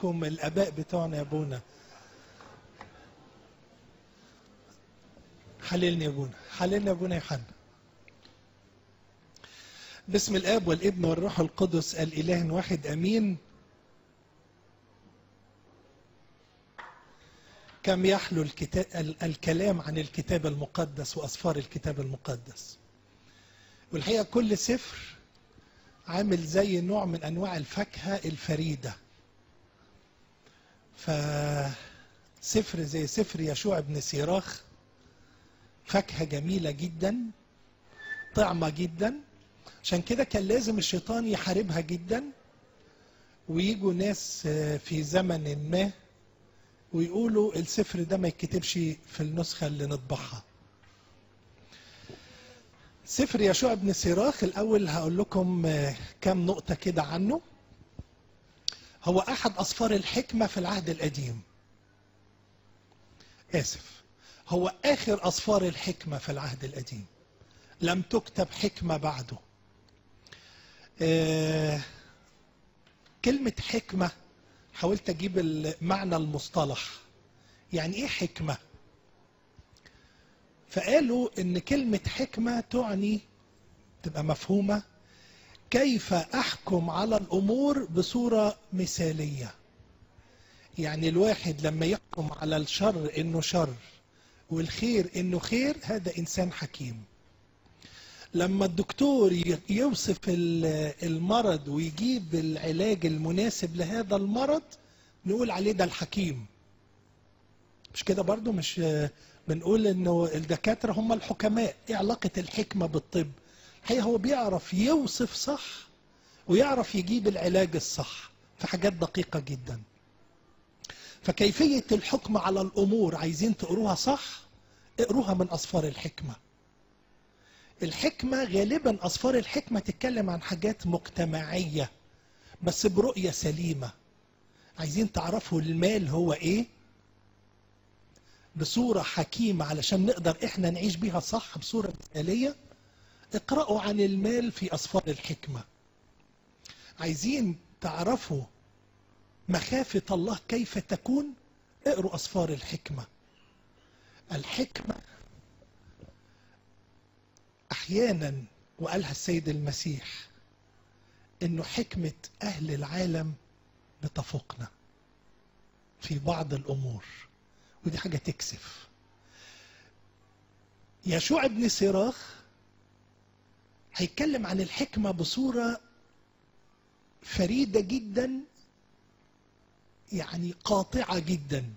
عليكم الاباء بتوعنا يا ابونا حللني يا ابونا حللني يا ابونا يوحنا باسم الاب والابن والروح القدس الاله واحد امين كم يحلو الكتاب الكلام عن الكتاب المقدس واسفار الكتاب المقدس والحقيقه كل سفر عامل زي نوع من انواع الفاكهه الفريده فسفر زي سفر يشوع بن سيراخ فاكهه جميله جدا طعمه جدا عشان كده كان لازم الشيطان يحاربها جدا ويجوا ناس في زمن ما ويقولوا السفر ده ما يتكتبش في النسخة اللي نطبعها سفر يشوع بن سيراخ الأول هقول لكم كام نقطة كده عنه هو أحد أصفار الحكمة في العهد القديم آسف هو آخر أصفار الحكمة في العهد القديم لم تكتب حكمة بعده آه كلمة حكمة حاولت أجيب معنى المصطلح يعني إيه حكمة فقالوا إن كلمة حكمة تعني تبقى مفهومة كيف أحكم على الأمور بصورة مثالية يعني الواحد لما يحكم على الشر إنه شر والخير إنه خير هذا إنسان حكيم لما الدكتور يوصف المرض ويجيب العلاج المناسب لهذا المرض نقول عليه ده الحكيم مش كده برضو مش بنقول انه الدكاترة هم الحكماء ايه علاقة الحكمة بالطب هي هو بيعرف يوصف صح ويعرف يجيب العلاج الصح في حاجات دقيقة جدا فكيفية الحكم على الأمور عايزين تقروها صح اقروها من أصفار الحكمة الحكمة غالبا أصفار الحكمة تتكلم عن حاجات مجتمعية بس برؤية سليمة عايزين تعرفوا المال هو ايه بصورة حكيمة علشان نقدر احنا نعيش بيها صح بصورة مثالية اقرأوا عن المال في أصفار الحكمة عايزين تعرفوا مخافة الله كيف تكون اقروا أصفار الحكمة الحكمة احيانا وقالها السيد المسيح انه حكمه اهل العالم بتفوقنا في بعض الامور ودي حاجه تكسف يشوع بن سراخ هيتكلم عن الحكمه بصوره فريده جدا يعني قاطعه جدا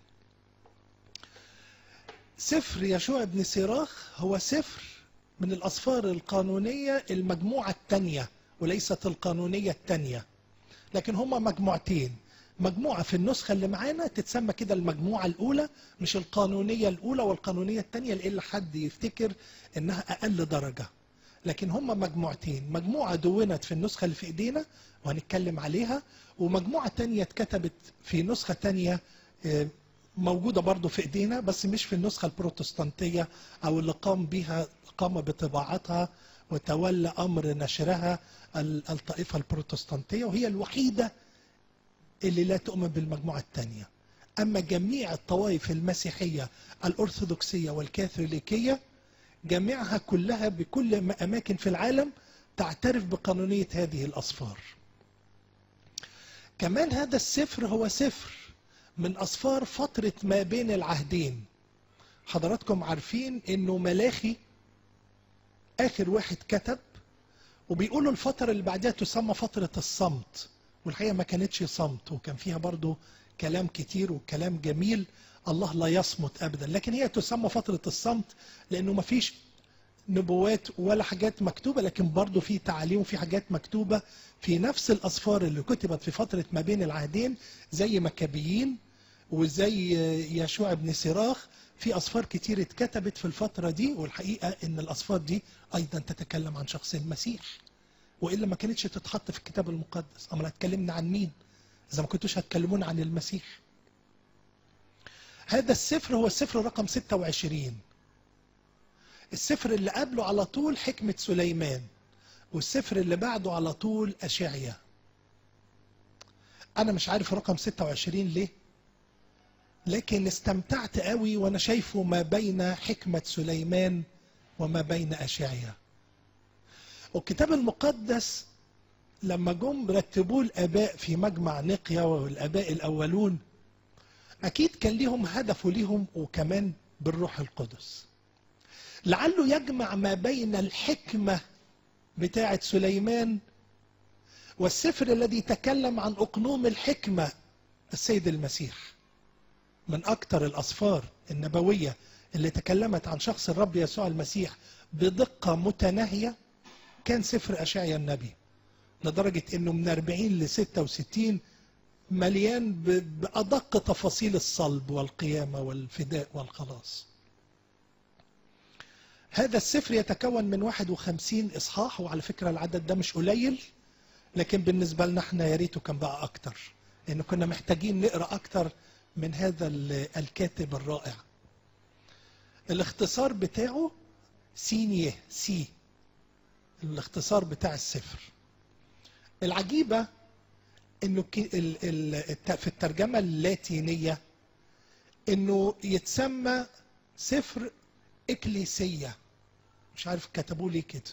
سفر يشوع بن سراخ هو سفر من الأصفار القانونية المجموعة الثانية وليست القانونية الثانية لكن هما مجموعتين مجموعة في النسخة اللي معانا تتسمى كده المجموعة الأولى مش القانونية الأولى والقانونية الثانية لإلا حد يفتكر إنها أقل درجة لكن هما مجموعتين مجموعة دونت في النسخة اللي في إيدينا وهنتكلم عليها ومجموعة تانية اتكتبت في نسخة تانية موجودة برضو في إيدينا بس مش في النسخة البروتستانتية أو اللي قام بها قام بطباعتها وتولى أمر نشرها الطائفة البروتستانتية وهي الوحيدة اللي لا تؤمن بالمجموعة الثانية أما جميع الطوائف المسيحية الأرثوذكسية والكاثوليكية جميعها كلها بكل أماكن في العالم تعترف بقانونية هذه الأصفار كمان هذا السفر هو سفر من أصفار فترة ما بين العهدين حضراتكم عارفين أنه ملاخي آخر واحد كتب وبيقولوا الفترة اللي بعدها تسمى فترة الصمت والحقيقة ما كانتش صمت وكان فيها برضو كلام كتير وكلام جميل الله لا يصمت أبدا لكن هي تسمى فترة الصمت لأنه ما فيش نبوات ولا حاجات مكتوبة لكن برضو في تعاليم وفي حاجات مكتوبة في نفس الأصفار اللي كتبت في فترة ما بين العهدين زي مكابيين وزي يشوع بن سراخ في أصفار كتير اتكتبت في الفترة دي والحقيقة إن الأصفار دي أيضا تتكلم عن شخص المسيح وإلا ما كانتش تتحط في الكتاب المقدس أما اتكلمنا عن مين إذا ما كنتوش هتكلمون عن المسيح هذا السفر هو السفر رقم 26 السفر اللي قبله على طول حكمة سليمان والسفر اللي بعده على طول أشعيا انا مش عارف رقم 26 ليه لكن استمتعت قوي وانا شايفه ما بين حكمة سليمان وما بين اشعيا والكتاب المقدس لما جم رتبوه الاباء في مجمع نقيا والاباء الاولون اكيد كان ليهم هدف وليهم وكمان بالروح القدس لعله يجمع ما بين الحكمه بتاعه سليمان والسفر الذي تكلم عن اقنوم الحكمه السيد المسيح من اكثر الاسفار النبويه اللي تكلمت عن شخص الرب يسوع المسيح بدقه متناهيه كان سفر اشعيا النبي لدرجه انه من 40 ل 66 مليان ب- بادق تفاصيل الصلب والقيامه والفداء والخلاص هذا السفر يتكون من 51 اصحاح وعلى فكره العدد ده مش قليل لكن بالنسبه لنا احنا يا ريته كان بقى اكتر لان كنا محتاجين نقرا اكتر من هذا ال- الكاتب الرائع الاختصار بتاعه سينيه سي الاختصار بتاع السفر العجيبه انه كي- ال- ال- الت- في الترجمه اللاتينيه انه يتسمى سفر اكليسيه مش عارف كتبوا لي كده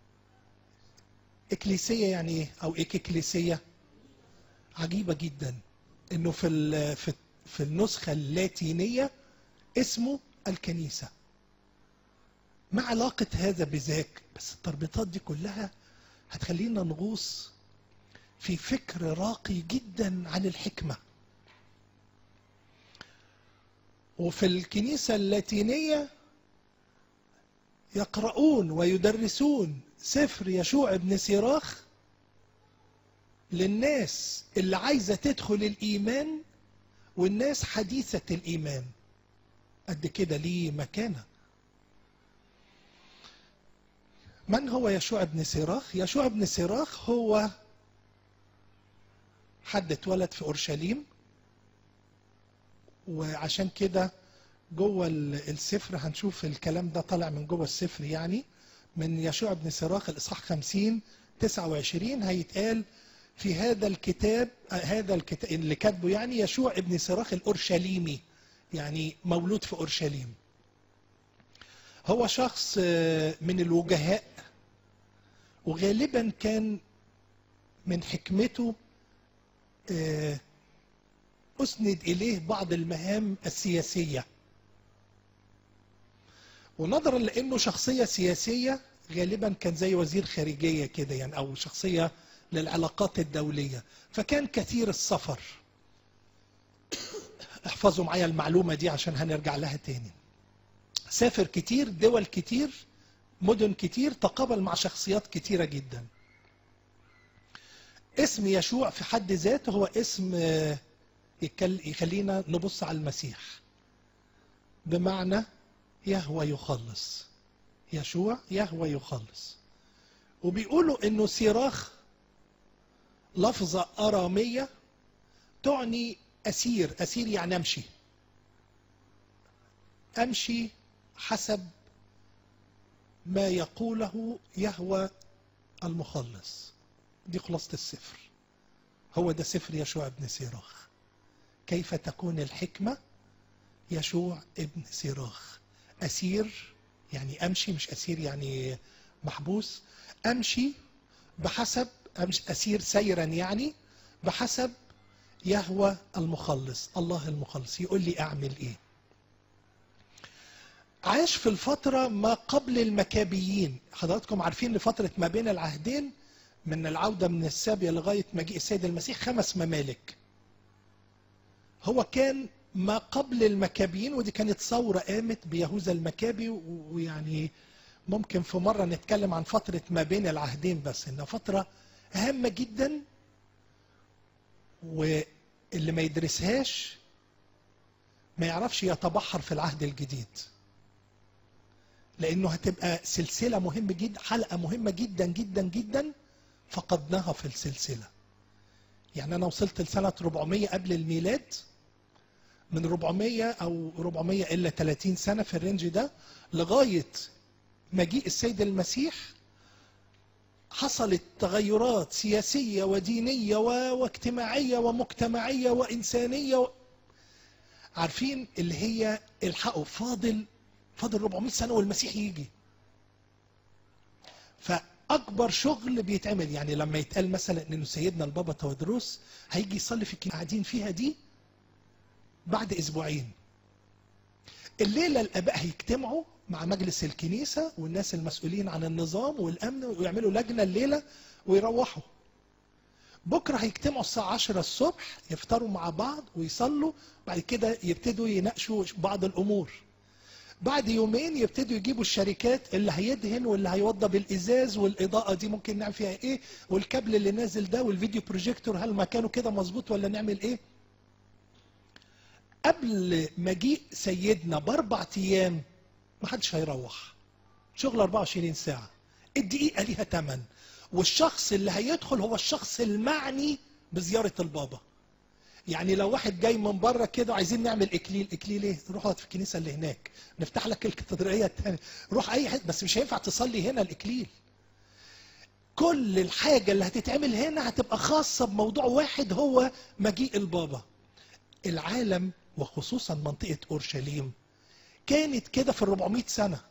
اكليسيه يعني ايه او اكليسيه عجيبه جدا انه في ال- في في النسخه اللاتينيه اسمه الكنيسه ما علاقه هذا بذاك بس التربيطات دي كلها هتخلينا نغوص في فكر راقي جدا عن الحكمه وفي الكنيسه اللاتينيه يقرؤون ويدرسون سفر يشوع بن سيراخ للناس اللي عايزه تدخل الايمان والناس حديثه الايمان قد كده ليه مكانه من هو يشوع بن سيراخ يشوع بن سيراخ هو حد اتولد في اورشليم وعشان كده جوه ال- السفر هنشوف الكلام ده طالع من جوه السفر يعني من يشوع بن سراخ الاصحاح 50 29 هيتقال في هذا الكتاب آه، هذا الكتاب اللي كاتبه يعني يشوع ابن سراخ الاورشليمي يعني مولود في اورشليم هو شخص آه، من الوجهاء وغالبا كان من حكمته آه، أسند إليه بعض المهام السياسية ونظرا لأنه شخصية سياسية غالبا كان زي وزير خارجية كده يعني أو شخصية للعلاقات الدولية فكان كثير السفر احفظوا معايا المعلومة دي عشان هنرجع لها تاني سافر كتير دول كتير مدن كتير تقابل مع شخصيات كتيرة جدا اسم يشوع في حد ذاته هو اسم آه، يكل- يخلينا نبص على المسيح بمعنى يهوى يخلص يشوع يهوى يخلص وبيقولوا انه صراخ لفظة أرامية تعني أسير أسير يعني أمشي أمشي حسب ما يقوله يهوى المخلص دي خلاصة السفر هو ده سفر يشوع ابن سيراخ كيف تكون الحكمة يشوع ابن سيراخ أسير يعني أمشي مش أسير يعني محبوس أمشي بحسب أمشي أسير سيرا يعني بحسب يهوى المخلص الله المخلص يقول لي أعمل إيه عاش في الفترة ما قبل المكابيين حضراتكم عارفين لفترة ما بين العهدين من العودة من السابية لغاية مجيء السيد المسيح خمس ممالك هو كان ما قبل المكابيين ودي كانت ثورة قامت بيهوذا المكابي و- ويعني ممكن في مرة نتكلم عن فترة ما بين العهدين بس إنها فترة هامة جدا واللي ما يدرسهاش ما يعرفش يتبحر في العهد الجديد لانه هتبقى سلسله مهمه جدا حلقه مهمه جدا جدا جدا فقدناها في السلسله يعني انا وصلت لسنه 400 قبل الميلاد من 400 او 400 الا 30 سنه في الرينج ده لغايه مجيء السيد المسيح حصلت تغيرات سياسية ودينية و... واجتماعية ومجتمعية وإنسانية و... عارفين اللي هي الحقوا فاضل فاضل 400 سنة والمسيح يجي فأكبر شغل بيتعمل يعني لما يتقال مثلا إنه سيدنا البابا تودروس هيجي يصلي في الكنيسة قاعدين فيها دي بعد أسبوعين الليلة الآباء هيجتمعوا مع مجلس الكنيسة والناس المسؤولين عن النظام والأمن ويعملوا لجنة الليلة ويروحوا بكرة هيجتمعوا الساعة 10 الصبح يفطروا مع بعض ويصلوا بعد كده يبتدوا يناقشوا بعض الأمور بعد يومين يبتدوا يجيبوا الشركات اللي هيدهن واللي هيوضب الازاز والاضاءه دي ممكن نعمل فيها ايه والكابل اللي نازل ده والفيديو بروجيكتور هل مكانه كده مظبوط ولا نعمل ايه قبل مجيء سيدنا باربع ايام ما حدش هيروح شغل 24 ساعه الدقيقه ليها ثمن والشخص اللي هيدخل هو الشخص المعني بزياره البابا يعني لو واحد جاي من بره كده وعايزين نعمل اكليل اكليل ايه روح اقعد في الكنيسه اللي هناك نفتح لك الكاتدرائيه الثانيه روح اي حته بس مش هينفع تصلي هنا الاكليل كل الحاجه اللي هتتعمل هنا هتبقى خاصه بموضوع واحد هو مجيء البابا العالم وخصوصا منطقه اورشليم كانت كده في ال 400 سنه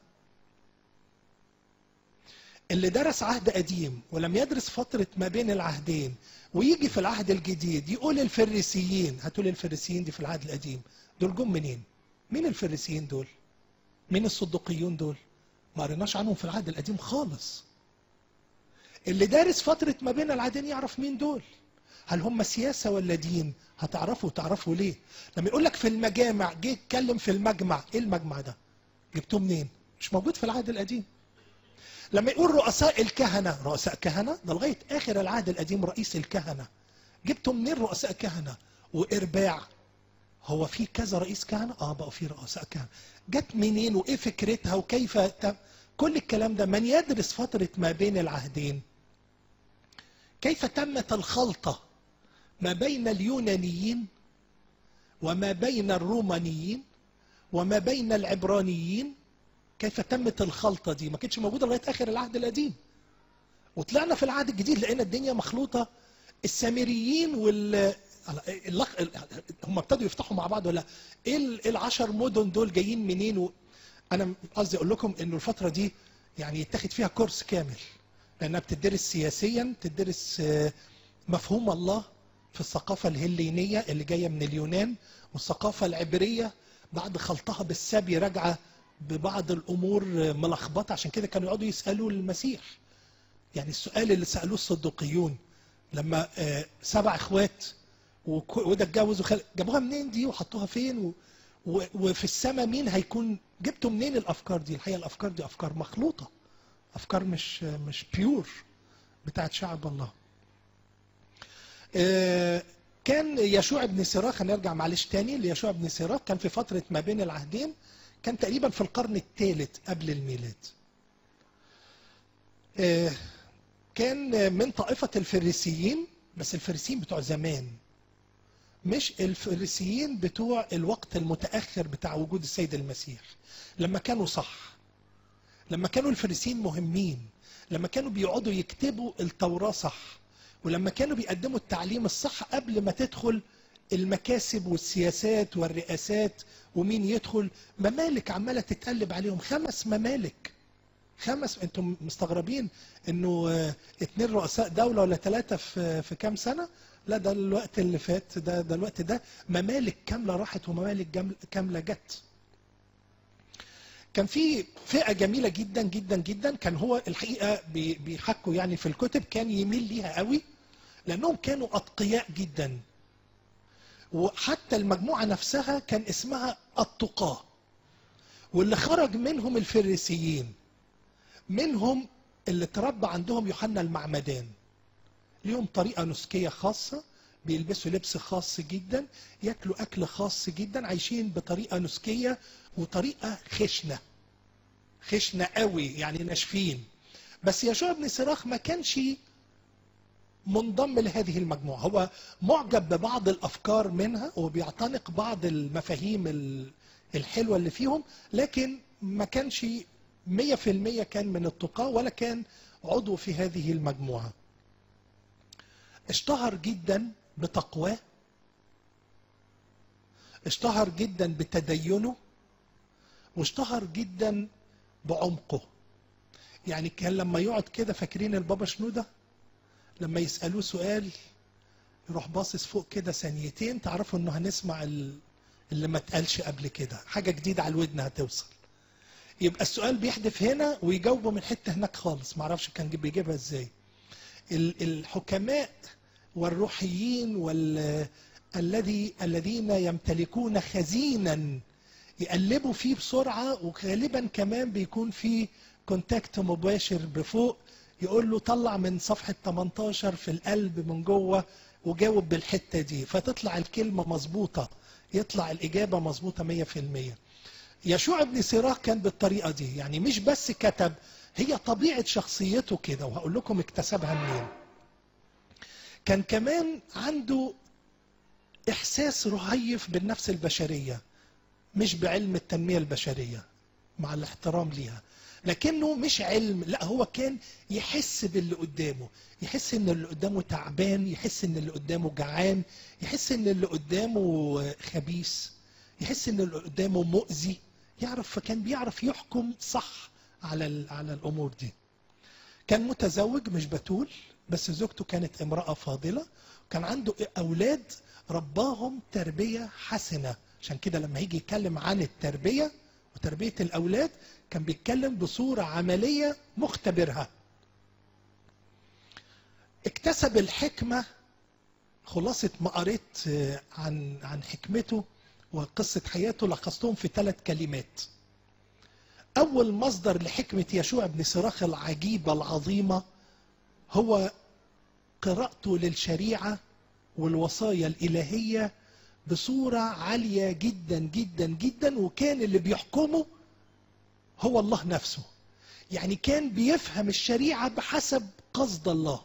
اللي درس عهد قديم ولم يدرس فترة ما بين العهدين ويجي في العهد الجديد يقول الفريسيين هتقول الفريسيين دي في العهد القديم دول جم منين؟ مين الفريسيين دول؟ مين الصدقيون دول؟ ما قريناش عنهم في العهد القديم خالص. اللي دارس فترة ما بين العهدين يعرف مين دول؟ هل هم سياسة ولا دين؟ هتعرفوا تعرفوا ليه؟ لما يقول لك في المجامع جه اتكلم في المجمع، ايه المجمع ده؟ جبتوه منين؟ مش موجود في العهد القديم. لما يقول رؤساء الكهنة رؤساء كهنة ده لغاية آخر العهد القديم رئيس الكهنة جبتوا منين رؤساء كهنة وإرباع هو في كذا رئيس كهنة اه بقوا في رؤساء كهنة جت منين وايه فكرتها وكيف تم كل الكلام ده من يدرس فترة ما بين العهدين كيف تمت الخلطة ما بين اليونانيين وما بين الرومانيين وما بين العبرانيين كيف تمت الخلطة دي ما كانتش موجودة لغاية آخر العهد القديم وطلعنا في العهد الجديد لقينا الدنيا مخلوطة السامريين وال اللق... هم ابتدوا يفتحوا مع بعض ولا ايه ال- العشر مدن دول جايين منين و... انا قصدي اقول لكم انه الفتره دي يعني يتاخد فيها كورس كامل لانها بتدرس سياسيا بتدرس آه، مفهوم الله في الثقافه الهلينيه اللي جايه من اليونان والثقافه العبريه بعد خلطها بالسبي راجعه ببعض الامور آه، ملخبطه عشان كده كانوا يقعدوا يسالوا المسيح يعني السؤال اللي سالوه الصدوقيون لما آه، سبع اخوات وك- وده اتجوز وخل... جابوها منين دي وحطوها فين و... و... وفي السماء مين هيكون جبتوا منين الافكار دي الحقيقه الافكار دي افكار مخلوطه افكار مش مش بيور بتاعت شعب الله آه، كان يشوع بن سراخ هنرجع معلش تاني ليشوع بن سراخ كان في فتره ما بين العهدين كان تقريبا في القرن الثالث قبل الميلاد آه، كان من طائفه الفريسيين بس الفريسيين بتوع زمان مش الفريسيين بتوع الوقت المتأخر بتاع وجود السيد المسيح لما كانوا صح لما كانوا الفريسيين مهمين لما كانوا بيقعدوا يكتبوا التوراة صح ولما كانوا بيقدموا التعليم الصح قبل ما تدخل المكاسب والسياسات والرئاسات ومين يدخل ممالك عمالة تتقلب عليهم خمس ممالك خمس انتم مستغربين انه آه، اتنين رؤساء دولة ولا ثلاثة في في كام سنة لا ده الوقت اللي فات ده ده الوقت ده ممالك كاملة راحت وممالك جم- كاملة جت كان في فئة جميلة جدا جدا جدا كان هو الحقيقة بي- بيحكوا يعني في الكتب كان يميل ليها قوي لأنهم كانوا أتقياء جدا وحتى المجموعة نفسها كان اسمها التقاة واللي خرج منهم الفريسيين منهم اللي تربى عندهم يوحنا المعمدان ليهم طريقة نسكية خاصة بيلبسوا لبس خاص جدا ياكلوا أكل خاص جدا عايشين بطريقة نسكية وطريقة خشنة خشنة قوي يعني ناشفين بس يشوع بن سراخ ما كانش منضم لهذه المجموعة هو معجب ببعض الأفكار منها وبيعتنق بعض المفاهيم ال- الحلوة اللي فيهم لكن ما كانش مية في المية كان من التقاة ولا كان عضو في هذه المجموعة اشتهر جدا بتقواه اشتهر جدا بتدينه واشتهر جدا بعمقه يعني كان لما يقعد كده فاكرين البابا شنودة لما يسألوه سؤال يروح باصص فوق كده ثانيتين تعرفوا انه هنسمع ال- اللي ما اتقالش قبل كده حاجة جديدة على الودن هتوصل يبقى السؤال بيحدف هنا ويجاوبه من حتة هناك خالص معرفش كان بيجيبها ازاي ال- الحكماء والروحيين وال الذي الذين يمتلكون خزينا يقلبوا فيه بسرعة وغالبا كمان بيكون في كونتاكت مباشر بفوق يقول له طلع من صفحة 18 في القلب من جوه وجاوب بالحتة دي فتطلع الكلمة مظبوطة يطلع الإجابة مظبوطة 100% يشوع بن سراخ كان بالطريقة دي يعني مش بس كتب هي طبيعة شخصيته كده وهقول لكم اكتسبها منين كان كمان عنده إحساس رهيف بالنفس البشرية مش بعلم التنمية البشرية مع الاحترام ليها لكنه مش علم لا هو كان يحس باللي قدامه يحس ان اللي قدامه تعبان يحس ان اللي قدامه جعان يحس ان اللي قدامه خبيث يحس ان اللي قدامه مؤذي يعرف فكان بيعرف يحكم صح على ال- على الامور دي كان متزوج مش بتول بس زوجته كانت امرأة فاضلة كان عنده أولاد رباهم تربية حسنة عشان كده لما يجي يتكلم عن التربية وتربية الأولاد كان بيتكلم بصورة عملية مختبرها اكتسب الحكمة خلاصة ما قريت آه، عن عن حكمته وقصة حياته لخصتهم في ثلاث كلمات أول مصدر لحكمة يشوع بن صراخ العجيبة العظيمة هو قراءته للشريعة والوصايا الإلهية بصورة عالية جدا جدا جدا وكان اللي بيحكمه هو الله نفسه يعني كان بيفهم الشريعة بحسب قصد الله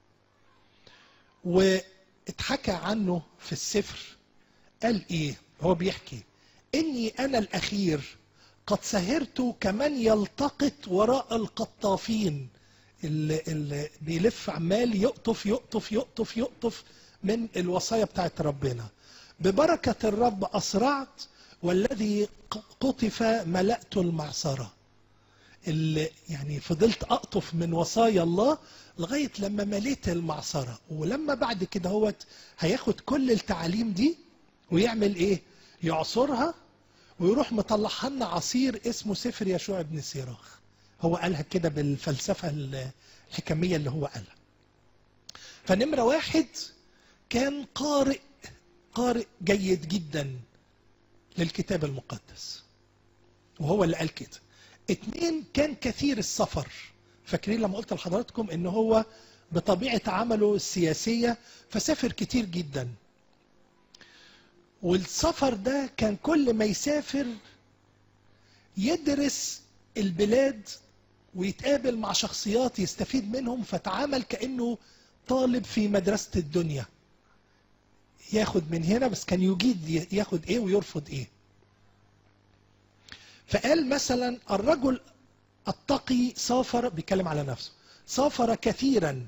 واتحكى عنه في السفر قال ايه هو بيحكي اني انا الاخير قد سهرت كمن يلتقط وراء القطافين اللي, اللي بيلف عمال يقطف يقطف يقطف يقطف من الوصايا بتاعت ربنا ببركة الرب أسرعت والذي قطف ملأت المعصرة اللي يعني فضلت أقطف من وصايا الله لغاية لما مليت المعصرة ولما بعد كده هو هياخد كل التعاليم دي ويعمل ايه يعصرها ويروح مطلعها لنا عصير اسمه سفر يشوع بن سيراخ هو قالها كده بالفلسفة الحكمية اللي هو قالها فنمرة واحد كان قارئ قارئ جيد جدا للكتاب المقدس وهو اللي قال كده اتنين كان كثير السفر فاكرين لما قلت لحضراتكم ان هو بطبيعة عمله السياسية فسافر كتير جدا والسفر ده كان كل ما يسافر يدرس البلاد ويتقابل مع شخصيات يستفيد منهم فتعامل كأنه طالب في مدرسة الدنيا ياخد من هنا بس كان يجيد ياخد ايه ويرفض ايه فقال مثلا الرجل التقي سافر بيتكلم على نفسه سافر كثيرا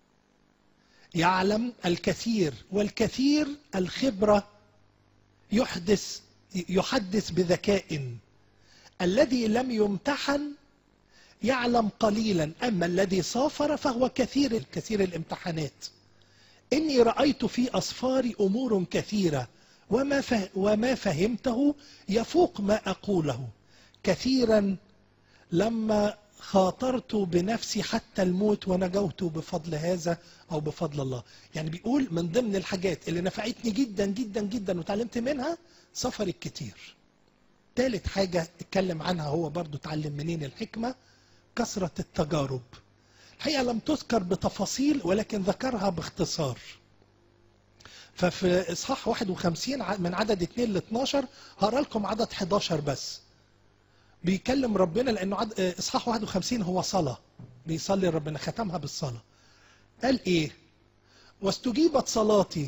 يعلم الكثير والكثير الخبرة يحدث يحدث بذكاء الذي لم يمتحن يعلم قليلا أما الذي سافر فهو كثير كثير الامتحانات إني رأيت في أسفاري أمور كثيرة وما, فه وما فهمته يفوق ما أقوله كثيرا لما خاطرت بنفسي حتى الموت ونجوت بفضل هذا أو بفضل الله يعني بيقول من ضمن الحاجات اللي نفعتني جدا جدا جدا وتعلمت منها سفر الكتير ثالث حاجة اتكلم عنها هو برضو اتعلم منين الحكمة كثرة التجارب الحقيقة لم تذكر بتفاصيل ولكن ذكرها باختصار ففي إصحاح 51 من عدد 2 ل 12 هقرا لكم عدد 11 بس بيكلم ربنا لأنه عد... إصحاح 51 هو صلاة بيصلي ربنا ختمها بالصلاة قال إيه واستجيبت صلاتي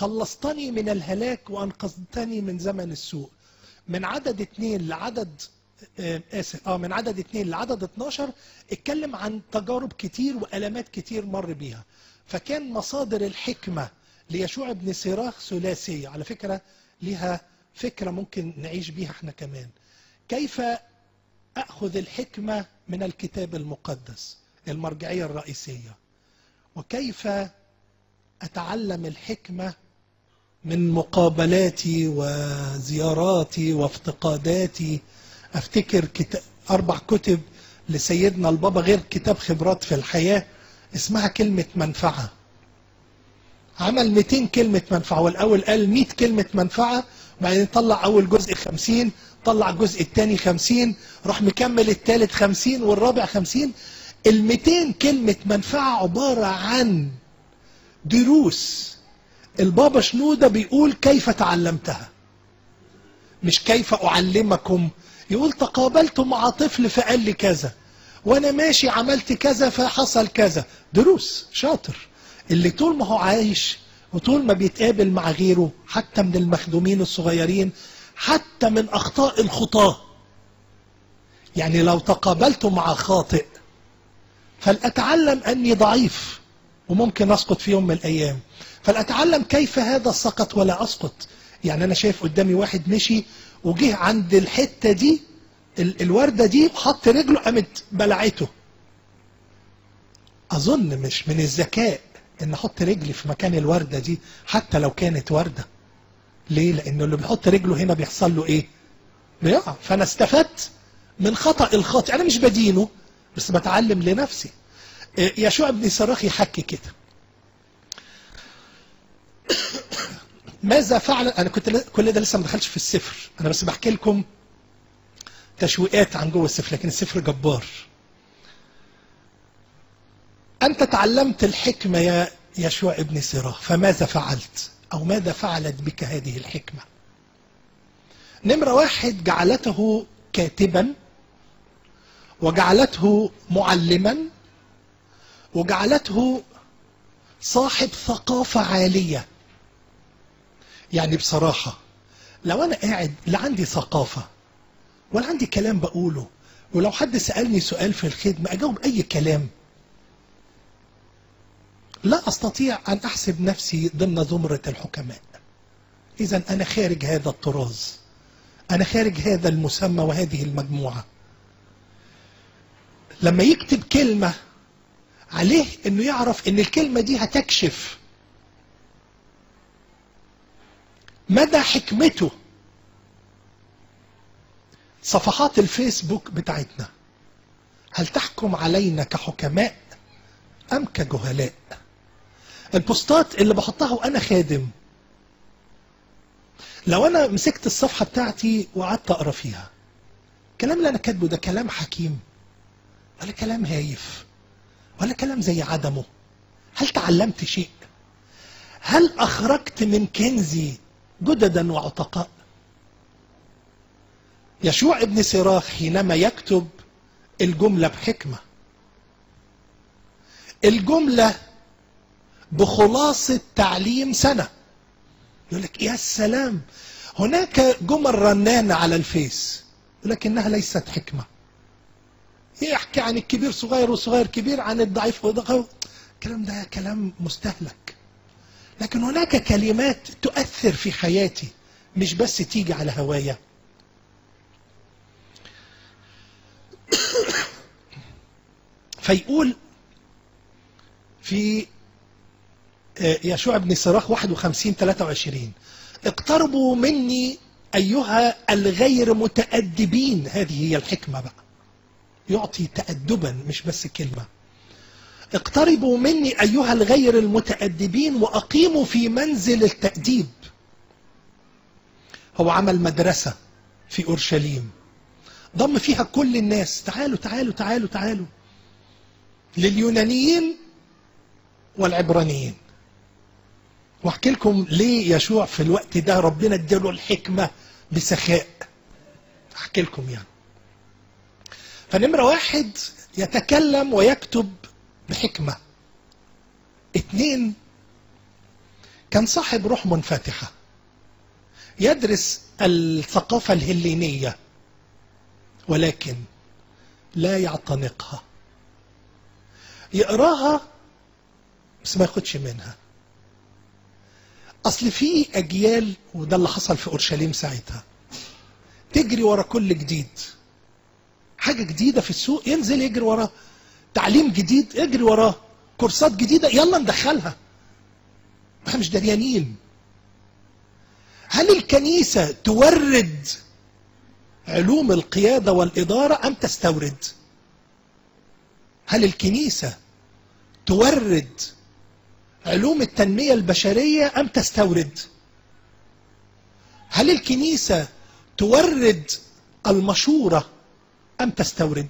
خلصتني من الهلاك وأنقذتني من زمن السوء من عدد 2 لعدد آه، اسف اه من عدد اتنين لعدد 12 اتكلم عن تجارب كتير والامات كتير مر بيها فكان مصادر الحكمه ليشوع بن سيراخ ثلاثيه على فكره ليها فكره ممكن نعيش بيها احنا كمان كيف اخذ الحكمه من الكتاب المقدس المرجعيه الرئيسيه وكيف اتعلم الحكمه من مقابلاتي وزياراتي وافتقاداتي افتكر كتاب اربع كتب لسيدنا البابا غير كتاب خبرات في الحياه اسمها كلمه منفعه عمل 200 كلمه منفعه والاول قال 100 كلمه منفعه وبعدين طلع اول جزء 50 طلع الجزء الثاني 50 راح مكمل الثالث 50 والرابع 50 ال 200 كلمه منفعه عباره عن دروس البابا شنودة بيقول كيف تعلمتها مش كيف أعلمكم يقول تقابلت مع طفل فقال لي كذا وأنا ماشي عملت كذا فحصل كذا دروس شاطر اللي طول ما هو عايش وطول ما بيتقابل مع غيره حتى من المخدومين الصغيرين حتى من أخطاء الخطاة يعني لو تقابلت مع خاطئ فلأتعلم أني ضعيف وممكن أسقط في يوم من الأيام فلأتعلم كيف هذا سقط ولا أسقط يعني أنا شايف قدامي واحد مشي وجه عند الحتة دي ال- الوردة دي حط رجله قامت بلعته أظن مش من الذكاء إن أحط رجلي في مكان الوردة دي حتى لو كانت وردة ليه؟ لأنه اللي بيحط رجله هنا بيحصل له إيه؟ بيقع فأنا استفدت من خطأ الخاطئ أنا مش بدينه بس بتعلم لنفسي إيه، يشوع بن صراخ يحكي كده ماذا فعل انا كنت ل- كل ده لسه ما دخلش في السفر انا بس بحكي لكم تشويقات عن جوه السفر لكن السفر جبار انت تعلمت الحكمه يا يشوع ابن سراخ فماذا فعلت او ماذا فعلت بك هذه الحكمه نمره واحد جعلته كاتبا وجعلته معلما وجعلته صاحب ثقافه عاليه يعني بصراحة لو أنا قاعد لا عندي ثقافة ولا عندي كلام بقوله ولو حد سألني سؤال في الخدمة أجاوب أي كلام لا أستطيع أن أحسب نفسي ضمن زمرة الحكماء إذا أنا خارج هذا الطراز أنا خارج هذا المسمى وهذه المجموعة لما يكتب كلمة عليه أنه يعرف أن الكلمة دي هتكشف مدى حكمته صفحات الفيسبوك بتاعتنا هل تحكم علينا كحكماء ام كجهلاء البوستات اللي بحطها وانا خادم لو انا مسكت الصفحه بتاعتي وقعدت اقرا فيها الكلام اللي انا كاتبه ده كلام حكيم ولا كلام هايف ولا كلام زي عدمه هل تعلمت شيء هل اخرجت من كنزي جددا وعتقاء يشوع ابن سراخ حينما يكتب الجملة بحكمة الجملة بخلاصة تعليم سنة يقول لك يا سلام هناك جمل رنانة على الفيس ولكنها ليست حكمة يحكي عن الكبير صغير والصغير كبير عن الضعيف وضعيف الكلام ده كلام مستهلك لكن هناك كلمات تؤثر في حياتي مش بس تيجي على هوايا فيقول في يشوع بن صراخ 51 23 اقتربوا مني أيها الغير متأدبين هذه هي الحكمة بقى يعطي تأدبا مش بس كلمة اقتربوا مني أيها الغير المتأدبين وأقيموا في منزل التأديب هو عمل مدرسة في أورشليم ضم فيها كل الناس تعالوا تعالوا تعالوا تعالوا لليونانيين والعبرانيين واحكي لكم ليه يشوع في الوقت ده ربنا اداله الحكمة بسخاء احكي لكم يعني فنمرة واحد يتكلم ويكتب بحكمة اتنين كان صاحب روح منفتحة يدرس الثقافة الهلينية ولكن لا يعتنقها يقراها بس ما ياخدش منها اصل في اجيال وده اللي حصل في اورشليم ساعتها تجري ورا كل جديد حاجه جديده في السوق ينزل يجري وراه تعليم جديد يجري وراه كورسات جديده يلا ندخلها احنا مش دريانين هل الكنيسه تورد علوم القياده والاداره ام تستورد هل الكنيسه تورد علوم التنميه البشريه ام تستورد هل الكنيسه تورد المشوره ام تستورد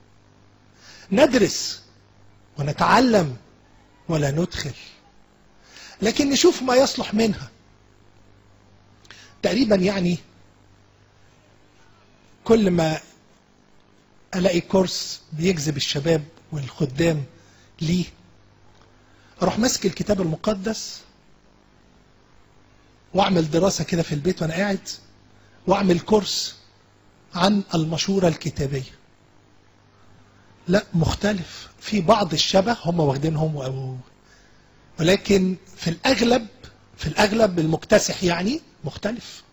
ندرس ونتعلم ولا ندخل لكن نشوف ما يصلح منها تقريبا يعني كل ما الاقي كورس بيجذب الشباب والخدام ليه اروح ماسك الكتاب المقدس واعمل دراسه كده في البيت وانا قاعد واعمل كورس عن المشوره الكتابيه لا مختلف في بعض الشبه هم واخدينهم و... ولكن في الاغلب في الاغلب المكتسح يعني مختلف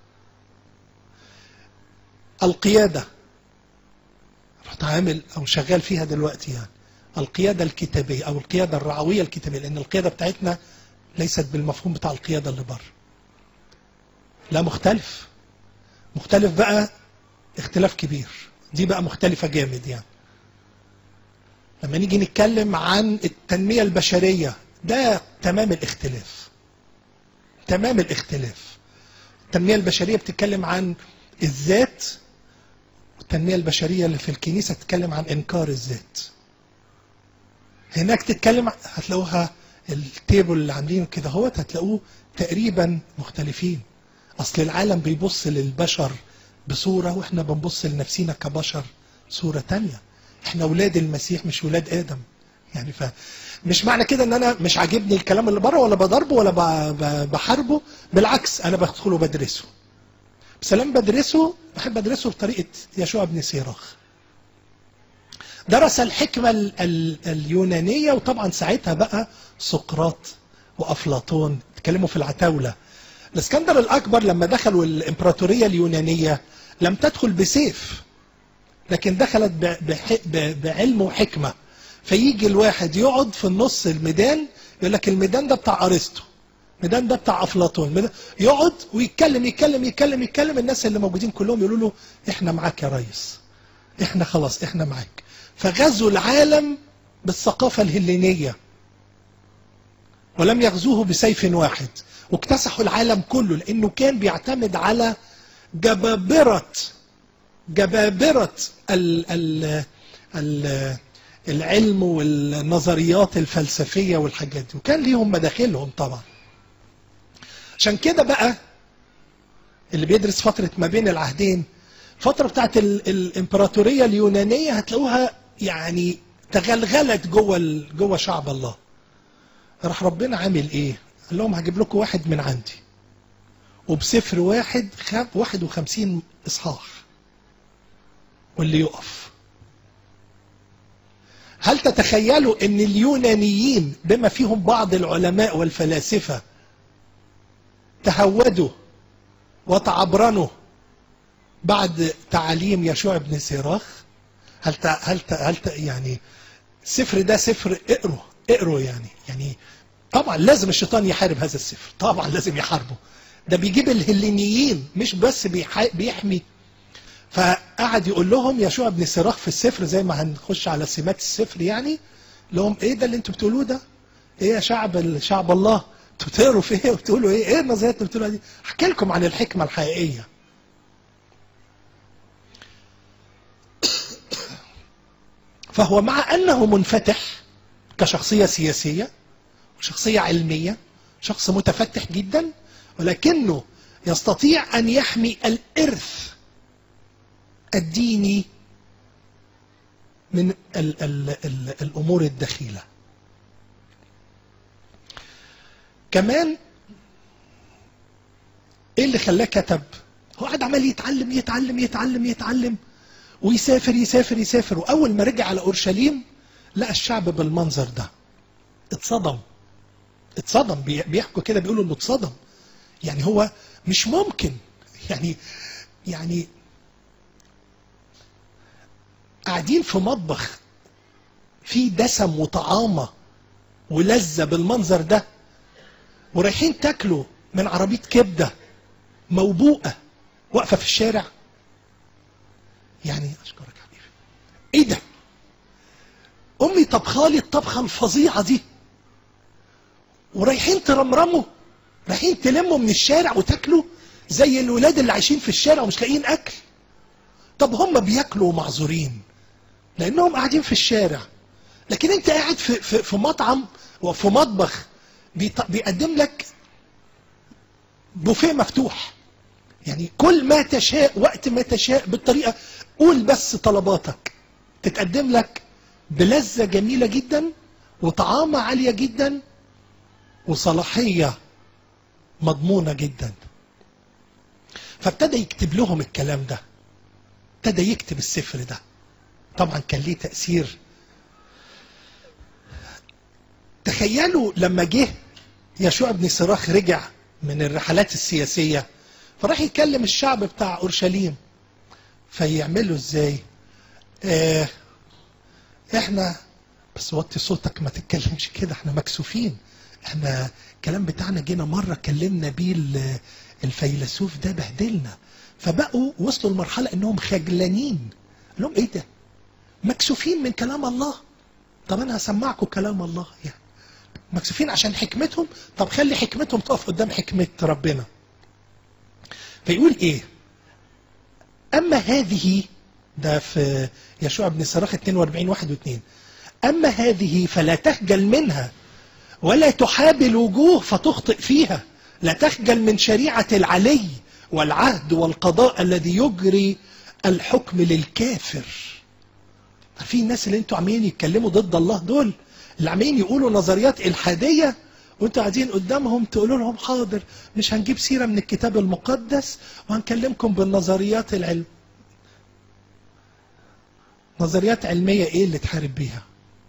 القياده رحت عامل او شغال فيها دلوقتي يعني القياده الكتابيه او القياده الرعويه الكتابيه لان القياده بتاعتنا ليست بالمفهوم بتاع القياده اللي بره لا مختلف مختلف بقى اختلاف كبير دي بقى مختلفه جامد يعني لما نيجي نتكلم عن التنميه البشريه ده تمام الاختلاف تمام الاختلاف التنميه البشريه بتتكلم عن الذات والتنميه البشريه اللي في الكنيسه تتكلم عن انكار الذات هناك تتكلم هتلاقوها التيبل اللي عاملينه كده هوت هتلاقوه تقريبا مختلفين اصل العالم بيبص للبشر بصوره واحنا بنبص لنفسينا كبشر صوره تانية احنا اولاد المسيح مش اولاد ادم يعني ف مش معنى كده ان انا مش عاجبني الكلام اللي بره ولا بضربه ولا بحاربه بالعكس انا بدخله بدرسه بس لما بدرسه بحب ادرسه بطريقه يشوع بن سيراخ درس الحكمة ال ال اليونانية وطبعا ساعتها بقى سقراط وأفلاطون اتكلموا في العتاولة الاسكندر الأكبر لما دخلوا الإمبراطورية اليونانية لم تدخل بسيف لكن دخلت بعلم وحكمة فيجي الواحد يقعد في النص الميدان يقول لك الميدان ده بتاع أرسطو الميدان ده بتاع أفلاطون يقعد ويتكلم يتكلم يتكلم يتكلم الناس اللي موجودين كلهم يقولوا له احنا معاك يا ريس احنا خلاص احنا معاك فغزوا العالم بالثقافة الهلينية ولم يغزوه بسيف واحد واكتسحوا العالم كله لأنه كان بيعتمد على جبابرة جبابرة ال ال ال العلم والنظريات الفلسفية والحاجات دي وكان ليهم مداخلهم طبعا عشان كده بقى اللي بيدرس فترة ما بين العهدين الفترة بتاعت الامبراطورية اليونانية هتلاقوها يعني تغلغلت جوه جوه شعب الله راح ربنا عامل ايه قال لهم هجيب لكم واحد من عندي وبسفر واحد خاب 51 اصحاح واللي يقف هل تتخيلوا ان اليونانيين بما فيهم بعض العلماء والفلاسفه تهودوا وتعبرنوا بعد تعاليم يشوع بن سيراخ هل ت... هل ت... هل ت... يعني السفر ده سفر اقروا اقروا يعني يعني طبعا لازم الشيطان يحارب هذا السفر طبعا لازم يحاربه ده بيجيب الهلينيين مش بس بيح... بيحمي فقعد يقول لهم يشوع بن سراخ في السفر زي ما هنخش على سمات السفر يعني لهم ايه ده اللي انتوا بتقولوه ده؟ ايه يا شعب شعب الله؟ انتوا بتقروا في ايه وبتقولوا ايه؟ ايه النظريات اللي بتقولوها دي؟ احكي لكم عن الحكمه الحقيقيه. فهو مع انه منفتح كشخصيه سياسيه وشخصيه علميه شخص متفتح جدا ولكنه يستطيع ان يحمي الارث الديني من ال ال ال الامور الدخيله كمان ايه اللي خلاه كتب هو قاعد عمال يتعلم يتعلم يتعلم يتعلم ويسافر يسافر يسافر واول ما رجع على اورشليم لقى الشعب بالمنظر ده اتصدم اتصدم بي- بيحكوا كده بيقولوا انه اتصدم يعني هو مش ممكن يعني يعني قاعدين في مطبخ فيه دسم وطعامه ولذه بالمنظر ده ورايحين تاكلوا من عربيه كبده موبوءه واقفه في الشارع يعني اشكرك يا حبيبي ايه ده امي طبخالي الطبخه الفظيعه دي ورايحين ترمرموا رايحين تلموا من الشارع وتاكلوا زي الولاد اللي عايشين في الشارع ومش لاقيين اكل طب هم بياكلوا معذورين لانهم قاعدين في الشارع لكن انت قاعد في في, في مطعم وفي مطبخ بيط- بيقدم لك بوفيه مفتوح يعني كل ما تشاء وقت ما تشاء بالطريقه قول بس طلباتك تتقدم لك بلذه جميله جدا وطعامه عاليه جدا وصلاحيه مضمونه جدا فابتدى يكتب لهم الكلام ده ابتدى يكتب السفر ده طبعا كان ليه تاثير تخيلوا لما جه يشوع بن صراخ رجع من الرحلات السياسيه فراح يكلم الشعب بتاع اورشليم فيعملوا ازاي آه احنا بس وطي صوتك ما تتكلمش كده احنا مكسوفين احنا الكلام بتاعنا جينا مره كلمنا بيه ال- الفيلسوف ده بهدلنا فبقوا وصلوا لمرحله انهم خجلانين قال لهم ايه ده مكسوفين من كلام الله طب انا هسمعكم كلام الله يعني مكسوفين عشان حكمتهم طب خلي حكمتهم تقف قدام حكمه ربنا فيقول ايه اما هذه ده في يشوع بن صراخ 42 1 و2 اما هذه فلا تخجل منها ولا تحابي الوجوه فتخطئ فيها لا تخجل من شريعه العلي والعهد والقضاء الذي يجري الحكم للكافر عارفين الناس اللي انتوا عمالين يتكلموا ضد الله دول اللي عمالين يقولوا نظريات الحاديه وانتوا قاعدين قدامهم تقولوا لهم حاضر مش هنجيب سيره من الكتاب المقدس وهنكلمكم بالنظريات العلم نظريات علميه ايه اللي تحارب بيها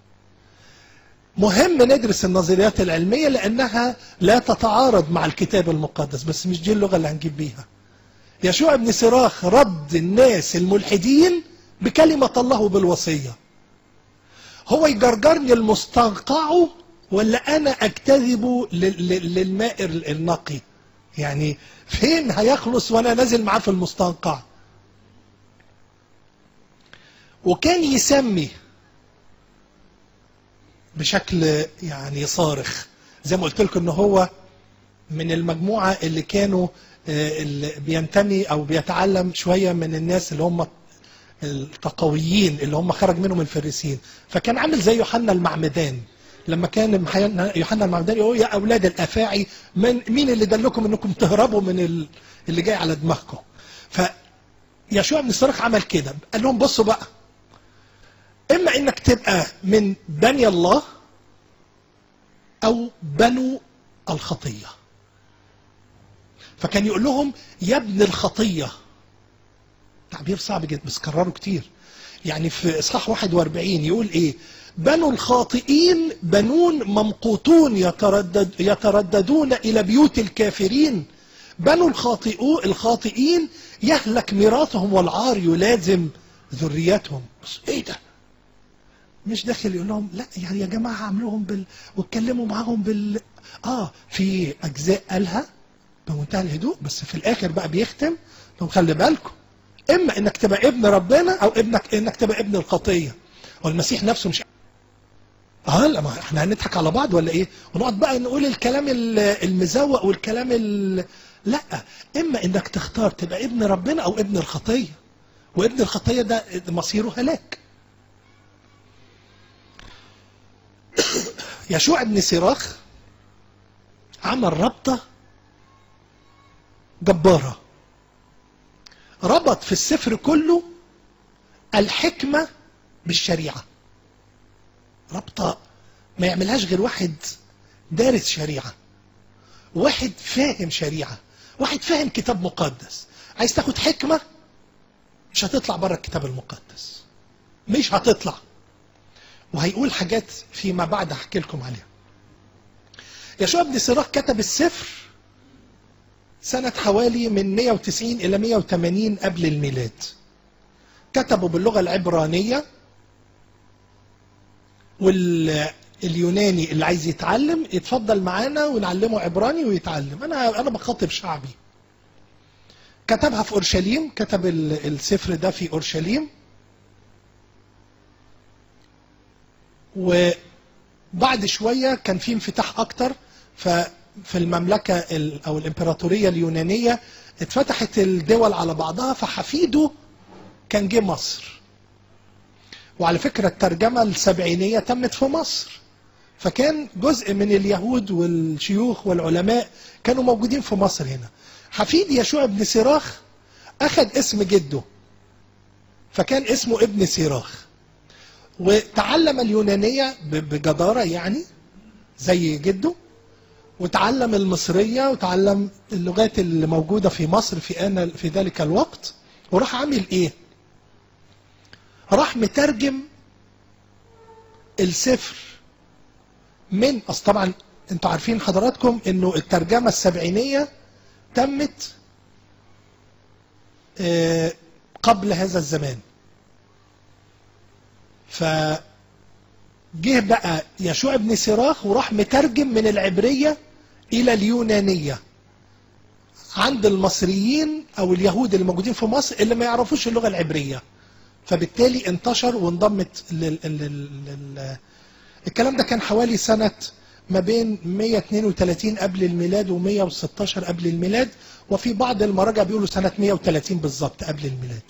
مهم ندرس النظريات العلميه لانها لا تتعارض مع الكتاب المقدس بس مش دي اللغه اللي هنجيب بيها يشوع بن صراخ رد الناس الملحدين بكلمه الله وبالوصيه هو يجرجرني المستنقع ولا انا اجتذب لل- لل- للماء ال- النقي يعني فين هيخلص وانا نازل معاه في المستنقع وكان يسمي بشكل يعني صارخ زي ما قلت لكم ان هو من المجموعه اللي كانوا آه، اللي بينتمي او بيتعلم شويه من الناس اللي هم التقويين اللي هم خرج منهم الفريسيين فكان عامل زي يوحنا المعمدان لما كان محي- يوحنا المعمدان يقول يا اولاد الافاعي من مين اللي دلكم انكم تهربوا من ال- اللي جاي على دماغكم فيشوع بن صراخ عمل كده قال لهم بصوا بقى اما انك تبقى من بني الله او بنو الخطيه فكان يقول لهم يا ابن الخطيه تعبير صعب جدا بس كرره كتير يعني في اصحاح 41 يقول ايه بنو الخاطئين بنون ممقوتون يتردد يترددون الى بيوت الكافرين بنو الخاطئو الخاطئين يهلك ميراثهم والعار يلازم ذريتهم بس ايه ده مش داخل يقول لهم لا يعني يا جماعه عاملوهم بال واتكلموا معاهم بال اه في اجزاء قالها بمنتهى الهدوء بس في الاخر بقى بيختم لهم خلي بالكم اما انك تبقى ابن ربنا او ابنك انك تبقى ابن الخطيه والمسيح نفسه مش اه لا ما احنا هنضحك على بعض ولا ايه ونقعد بقى نقول الكلام ال- المزوق والكلام ال... لا اما انك تختار تبقى ابن ربنا او ابن الخطيه وابن الخطيه ده مصيره هلاك يشوع بن سراخ عمل ربطه جباره ربط في السفر كله الحكمه بالشريعه رابطه ما يعملهاش غير واحد دارس شريعه واحد فاهم شريعه واحد فاهم كتاب مقدس عايز تاخد حكمه مش هتطلع بره الكتاب المقدس مش هتطلع وهيقول حاجات فيما بعد هحكي لكم عليها يشوع بن سراخ كتب السفر سنة حوالي من 190 إلى 180 قبل الميلاد كتبه باللغة العبرانية واليوناني اللي عايز يتعلم يتفضل معانا ونعلمه عبراني ويتعلم أنا أنا بخاطب شعبي كتبها في أورشليم كتب ال- السفر ده في أورشليم وبعد شوية كان في انفتاح أكتر ففي المملكة ال- أو الإمبراطورية اليونانية اتفتحت الدول على بعضها فحفيده كان جه مصر وعلى فكرة الترجمة السبعينية تمت في مصر فكان جزء من اليهود والشيوخ والعلماء كانوا موجودين في مصر هنا حفيد يشوع بن سراخ أخذ اسم جده فكان اسمه ابن سيراخ وتعلم اليونانية ب- بجدارة يعني زي جده وتعلم المصرية وتعلم اللغات اللي موجودة في مصر في آن في ذلك الوقت وراح عامل ايه؟ راح مترجم السفر من اصل طبعا انتوا عارفين حضراتكم انه الترجمة السبعينية تمت آه، قبل هذا الزمان فجه بقى يشوع بن سراخ وراح مترجم من العبرية إلى اليونانية عند المصريين أو اليهود اللي موجودين في مصر اللي ما يعرفوش اللغة العبرية فبالتالي انتشر وانضمت لل... لل... لل... الكلام ده كان حوالي سنة ما بين 132 قبل الميلاد و116 قبل الميلاد وفي بعض المراجع بيقولوا سنة 130 بالظبط قبل الميلاد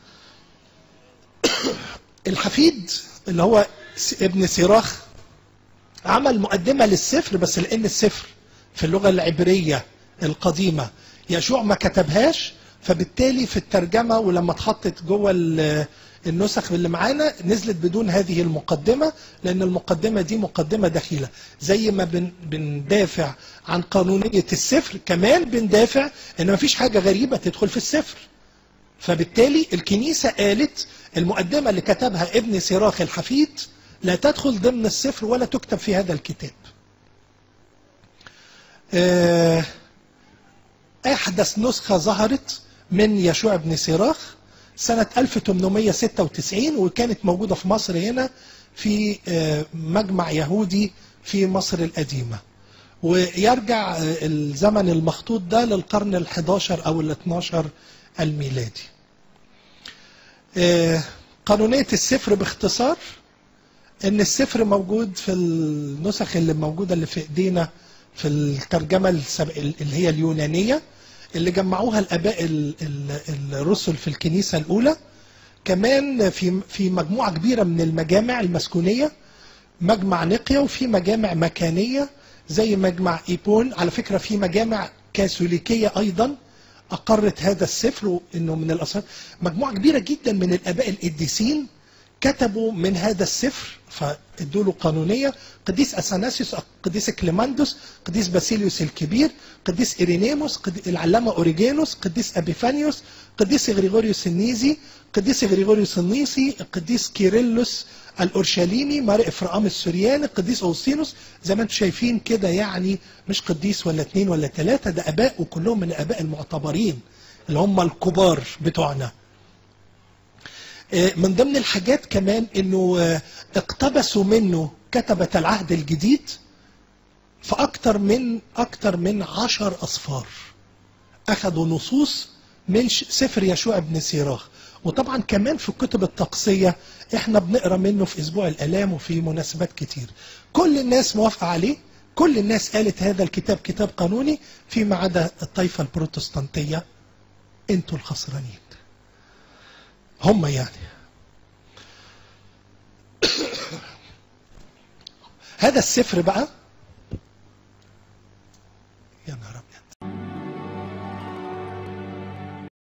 الحفيد اللي هو س- ابن سيراخ عمل مقدمة للسفر بس لأن السفر في اللغة العبرية القديمة يشوع ما كتبهاش فبالتالي في الترجمة ولما اتحطت جوه ال- النسخ اللي معانا نزلت بدون هذه المقدمة لأن المقدمة دي مقدمة دخيلة زي ما بن بندافع عن قانونية السفر كمان بندافع إن مفيش حاجة غريبة تدخل في السفر فبالتالي الكنيسة قالت المقدمة اللي كتبها ابن سيراخ الحفيد لا تدخل ضمن السفر ولا تكتب في هذا الكتاب آه، أحدث نسخة ظهرت من يشوع بن سيراخ سنة 1896 وكانت موجودة في مصر هنا في آه، مجمع يهودي في مصر القديمة ويرجع آه، الزمن المخطوط ده للقرن ال11 أو ال12 الميلادي آه، قانونية السفر باختصار ان السفر موجود في النسخ اللي موجودة اللي في ايدينا في الترجمة السب- اللي هي اليونانية اللي جمعوها الاباء ال- ال- الرسل في الكنيسة الاولى كمان في في مجموعة كبيرة من المجامع المسكونية مجمع نقيا وفي مجامع مكانية زي مجمع ايبون على فكرة في مجامع كاثوليكية ايضا اقرت هذا السفر انه من الاسرار مجموعة كبيرة جدا من الاباء القديسين كتبوا من هذا السفر فادوا له قانونيه قديس اثناسيوس قديس كليماندوس قديس باسيليوس الكبير قديس ايرينيموس قد- العلامه اوريجينوس قديس ابيفانيوس قديس غريغوريوس النيزي قديس غريغوريوس النيسي القديس كيرلس الاورشليمي ماري افرام السورياني القديس اوسينوس زي ما انتم شايفين كده يعني مش قديس ولا اثنين ولا ثلاثه ده اباء وكلهم من الاباء المعتبرين اللي هم الكبار بتوعنا من ضمن الحاجات كمان انه آه، اقتبسوا منه كتبة العهد الجديد في اكتر من اكتر من عشر اصفار اخذوا نصوص من ش- سفر يشوع بن سيراخ وطبعا كمان في الكتب التقصية احنا بنقرا منه في اسبوع الالام وفي مناسبات كتير كل الناس موافقة عليه كل الناس قالت هذا الكتاب كتاب قانوني فيما عدا الطائفة البروتستانتية انتوا الخسرانين هم يعني هذا السفر بقى